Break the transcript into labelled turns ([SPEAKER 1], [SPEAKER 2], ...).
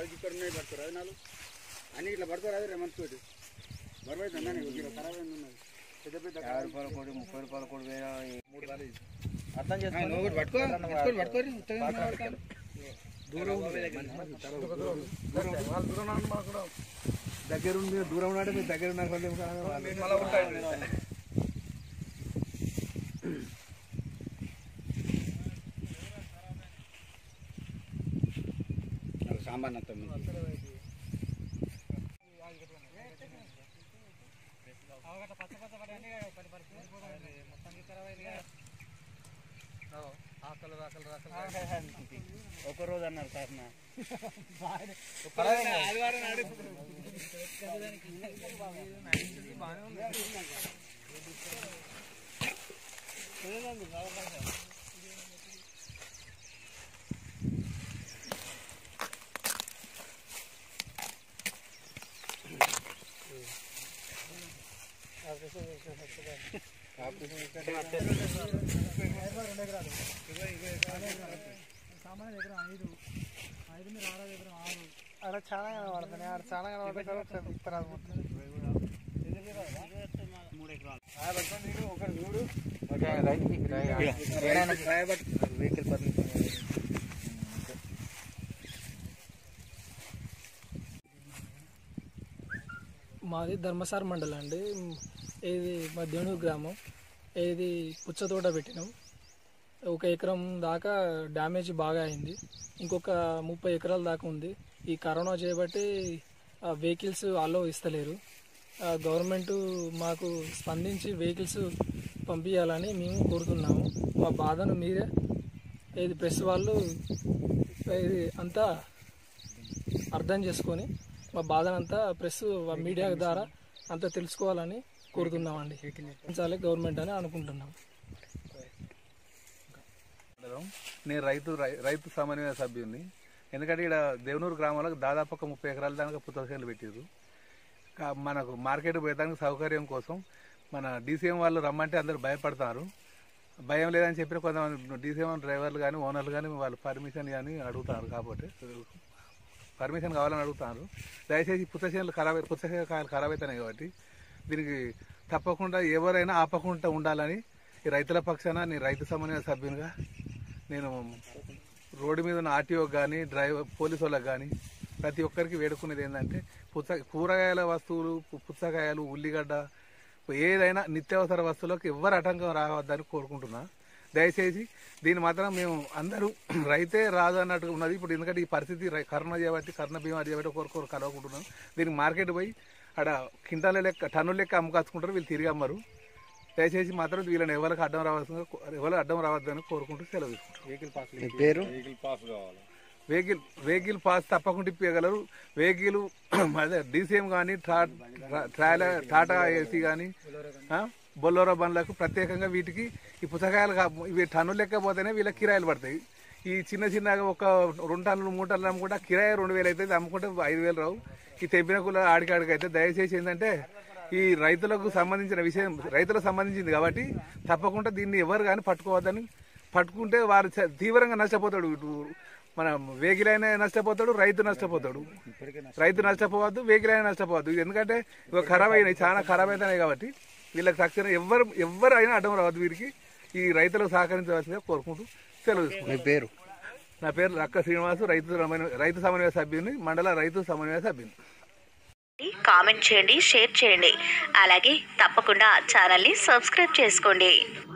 [SPEAKER 1] అది ఇక్కడ ఉన్నాయి పడుకోరు అది నాలుగు అన్ని ఇట్లా పడుకోరు అది రేమంత్ తోటి బరువు అయితే ఉందా నీకు ఇక్కడ ఖరాబ్ అయింది ఉన్నది పెద్ద పెద్ద
[SPEAKER 2] యాభై రూపాయల కోడి ముప్పై రూపాయల కోడి వేరే మూడు సార్లు ఇది.
[SPEAKER 3] అర్థం
[SPEAKER 1] ఆ,
[SPEAKER 3] చేసుకోండి
[SPEAKER 1] నువ్వు ఒకటి పట్టుకో పట్టుకోరు పట్టుకోరి ఉత్తగా ఏమైనా పట్టుకోరు. దూరం ఉంది.
[SPEAKER 2] దగ్గర ఉంది దూరం ఉన్నాడు మీరు దగ్గర ఉన్నారు కొంచెం కాదు.
[SPEAKER 1] అది సాంబార్ అంతా ఉంది. ఒక రోజు అన్నారు సార్ నా
[SPEAKER 3] అక్కడ చాలా కనబడుతున్నాయి అక్కడ చాలా కనబడుతుంది ఇస్తారు
[SPEAKER 2] వెహికల్ పర్మిషన్
[SPEAKER 4] మాది ధర్మసార్ మండలం అండి ఇది మా దేవుని గ్రామం ఇది పుచ్చతోట పెట్టినాం ఒక ఎకరం దాకా డ్యామేజ్ బాగా అయింది ఇంకొక ముప్పై ఎకరాల దాకా ఉంది ఈ కరోనా చేయబట్టి వెహికల్స్ అలో ఇస్తలేరు ఆ, గవర్నమెంట్ మాకు స్పందించి వెహికల్స్ పంపించాలని మేము కోరుతున్నాము మా బాధను మీరే ఇది ప్రెస్ వాళ్ళు ఇది అంతా అర్థం చేసుకొని మా బాధనంతా ప్రెస్ మీడియా ద్వారా అంతా తెలుసుకోవాలని కోరుతున్నామండి చాలే గవర్నమెంట్ అని అనుకుంటున్నాం
[SPEAKER 5] మండలం. నేను రైతు రై- రైతు సమన్వయ సభ్యుని ఎందుకంటే ఇక్కడ దేవనూరు గ్రామంలో దాదాపు ఒక ముప్పై ఎకరాల దానికి పుస్తకాలు పెట్టారు కా- మనకు మార్కెట్ పోయడానికి సౌకర్యం కోసం మన డీసీఎం వాళ్ళు రమ్మంటే అందరూ భయపడతారు భయం లేదని చెప్పి కొంతమంది డీసీఎం డ్రైవర్లు కానీ ఓనర్లు కానీ వాళ్ళు పర్మిషన్ కానీ అడుగుతారు కాబట్టి పర్మిషన్ కావాలని అడుగుతారు దయచేసి పుస్తకాలు ఖరాబ్ పుస్తకాలు ఖరాబ్ అవుతున్నాయి కాబట్టి దీనికి తప్పకుండా ఎవరైనా ఆపకుండా ఉండాలని ఈ రైతుల పక్షాన నేను రైతు సమన్వయ సభ్యునిగా నేను రోడ్డు మీద ఉన్న ఆర్టీఓ కానీ డ్రైవర్ పోలీసు వాళ్ళకి కానీ ప్రతి ఒక్కరికి వేడుకునేది ఏంటంటే పుచ్చ కూరగాయల వస్తువులు పు- పుచ్చకాయలు ఉల్లిగడ్డ ఏదైనా నిత్యావసర వస్తువులకు ఎవ్వరు ఆటంకం రావద్దని కోరుకుంటున్నా దయచేసి దీన్ని మాత్రం మేము అందరూ రైతే రాదు అన్నట్టు ఉన్నది ఇప్పుడు ఎందుకంటే ఈ పరిస్థితి రై- కరోనా చేయబట్టి కరోనా బీమారి చేయబట్టి ఒకరికొకరు కలవకుంటున్నాం దీనికి మార్కెట్ పోయి ఆడ కింటాల లెక్క టన్నుల లెక్క అమ్ముకాచుకుంటారు వీళ్ళు తిరిగి అమ్మరు దయచేసి మాత్రం వీళ్ళని ఎవరికి అడ్డం రావాల్సిందిగా ఎవరు అడ్డం రావద్దని కోరుకుంటూ సెలవు తీసుకుంటారు
[SPEAKER 1] వెహికల్ పాస్
[SPEAKER 2] మీ పేరు
[SPEAKER 5] వెహికల్ వెహికల్ పాస్ తప్పకుండా ఇప్పగలరు వెహికల్ అదే డీసీఎం కానీ ట్రాలా టాటా ఏసీ కానీ బొల్లోరో బండ్లకు ప్రత్యేకంగా వీటికి ఈ పుస్తకాలు కా- ఇవి టన్నులు లెక్క పోతేనే వీళ్ళకి కిరాయిలు పడతాయి ఈ చిన్న చిన్నగా ఒక రెండు టన్నులు మూడు టన్నులు అమ్ముకుంటే కిరాయి రెండు వేలు అవుతుంది అమ్ముకుంటే ఐదు వేలు రావు ఈ తెంపిన కుల ఆడికాడికి అయితే దయచేసి ఏంటంటే ఈ రైతులకు సంబంధించిన విషయం రైతులకు సంబంధించింది కాబట్టి తప్పకుండా దీన్ని ఎవరు కానీ పట్టుకోవద్దని పట్టుకుంటే వారు చ- తీవ్రంగా నష్టపోతాడు ఇటు మన వెహికల్ అయినా నష్టపోతాడు రైతు నష్టపోతాడు రైతు నష్టపోవద్దు వెహికల్ అయినా నష్టపోవద్దు ఇది ఎందుకంటే ఇవి ఖరాబ్ అయినాయి చాలా ఖరాబ్ అవుతున్నాయి కాబట్టి వీళ్ళకి తక్షణం ఎవరు ఎవరు అయినా అడ్డం రావద్దు వీరికి ఈ రైతులకు సహకరించవలసిందిగా కోరుకుంటూ సెలవు తీసుకుంటాను.
[SPEAKER 2] మీ పేరు
[SPEAKER 5] నా పేరు రక్క శ్రీనివాసు రైతు సమన్వయ రైతు సమన్వయ సభ్యుని మండల రైతు సమన్వయ సభ్యుని
[SPEAKER 6] కామెంట్ చేయండి షేర్ చేయండి అలాగే తప్పకుండా ఛానల్ని సబ్స్క్రైబ్ చేసుకోండి